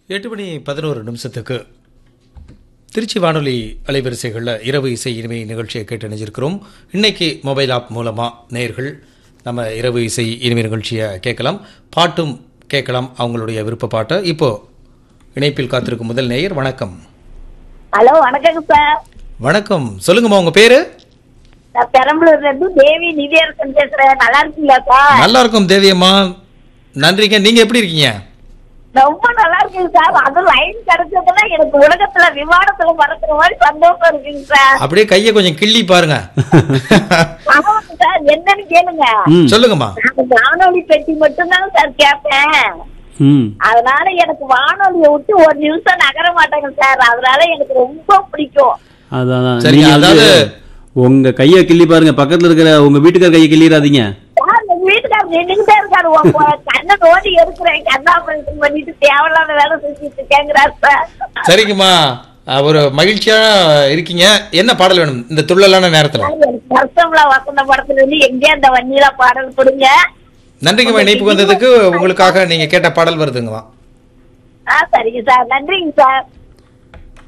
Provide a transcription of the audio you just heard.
எட்டு மணி பதினோரு நிமிஷத்துக்கு திருச்சி வானொலி அலைவரிசைகளில் இரவு இசை இனிமை நிகழ்ச்சியை கேட்டு இணைஞ்சிருக்கிறோம் இன்னைக்கு மொபைல் ஆப் மூலமாக நேயர்கள் நம்ம இரவு இசை இனிமை நிகழ்ச்சியை கேட்கலாம் பாட்டும் கேட்கலாம் அவங்களுடைய விருப்ப பாட்டை இப்போ இணைப்பில் காத்திருக்கும் முதல் நேயர் வணக்கம் ஹலோ வணக்கங்க சார் வணக்கம் சொல்லுங்கம்மா உங்க பேரு நான் பெரம்பலூர்ல இருந்து தேவி நிதியரசன் பேசுறேன் நல்லா இருக்கீங்களா சார் நல்லா இருக்கும் தேவியம்மா நன்றிங்க நீங்க எப்படி இருக்கீங்க ரொம்ப நல்லா இருக்குங்க சார் அது லைன் கிடைச்சதுன்னா எனக்கு உலகத்துல விமானத்துல பறக்கிற மாதிரி சந்தோஷம் இருக்குங்க சார் அப்படியே கையை கொஞ்சம் கிள்ளி பாருங்க ஆமாங்க சார் என்னன்னு கேளுங்க ம் சொல்லுங்கம்மா நான் வானொலி பெட்டி மட்டும்தாங்க சார் கேட்பேன் ம் அதனால எனக்கு வானொலியை விட்டு ஒரு நிமிஷம் நகர மாட்டேங்க சார் அதனால எனக்கு ரொம்ப பிடிக்கும் அதான் அதான். சரிங்க, நீங்க வந்து அதாவது- உங்க கைய கிள்ளி பாருங்க பக்கத்துல இருக்கிற உங்க வீட்டுக்கார கையை கிள்ளிடாதீங்க சார் எங்க வீட்டுக்காரர் நின்றுகிட்டே இருக்காரு உன் பொ- கண்ணை நோண்டி எடுக்கிறேன் கண்ணா ஆபரேஷன் பண்ணிட்டு தேவையில்லாத வேலை செஞ்சுட்டு இருக்கேங்கிறார் சார் சரிங்கம்மா அஹ், ஒரு மகிழ்ச்சியா இருக்கீங்க என்ன பாடல் வேணும் இந்த துள்ளலான நேரத்துல எனக்கு வருஷம்ல வசந்த படத்துல இருந்து எங்கே அந்த வண்டியில பாடல் கொடுங்க நன்றிங்கம்மா இணைப்புக்கு வந்ததுக்கு உங்களுக்காக நீங்க கேட்ட பாடல் வருதுங்கம்மா ஆ சரிங்க சார் நன்றிங்க சார்